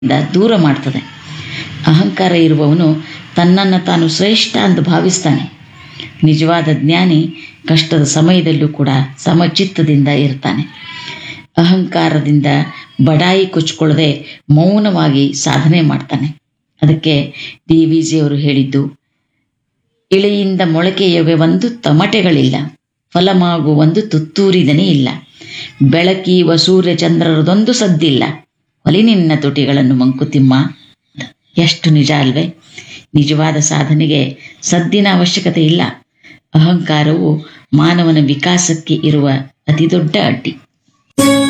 ಇಂದ ದೂರ ಮಾಡ್ತದೆ ಅಹಂಕಾರ ಇರುವವನು ತನ್ನನ್ನು ತಾನು ಶ್ರೇಷ್ಠ ಎಂದು ಭಾವಿಸ್ತಾನೆ ನಿಜವಾದ ಜ್ಞಾನಿ ಕಷ್ಟದ ಸಮಯದಲ್ಲೂ ಕೂಡ ಸಮಚಿತ್ತದಿಂದ ಇರ್ತಾನೆ ಅಹಂಕಾರದಿಂದ ಬಡಾಯಿ ಕೊಚ್ಕೊಳ್ಳದೆ ಮೌನವಾಗಿ ಸಾಧನೆ ಮಾಡ್ತಾನೆ ಅದಕ್ಕೆ ಡಿ ವಿ ಜಿಯವರು ಹೇಳಿದ್ದು ಇಳೆಯಿಂದ ಮೊಳಕೆಯವೆ ಒಂದು ತಮಟೆಗಳಿಲ್ಲ ಫಲಮಾಗು ಒಂದು ತುತ್ತೂರಿದನೇ ಇಲ್ಲ ಬೆಳಕೀವ ಸೂರ್ಯ ಚಂದ್ರರದೊಂದು ಸದ್ದಿಲ್ಲ ಹೊಲಿ ನಿನ್ನ ತುಟಿಗಳನ್ನು ಮಂಕುತಿಮ್ಮ ಎಷ್ಟು ನಿಜ ಅಲ್ವೇ ನಿಜವಾದ ಸಾಧನೆಗೆ ಸದ್ದಿನ ಅವಶ್ಯಕತೆ ಇಲ್ಲ ಅಹಂಕಾರವು ಮಾನವನ ವಿಕಾಸಕ್ಕೆ ಇರುವ ಅತಿದೊಡ್ಡ ಅಡ್ಡಿ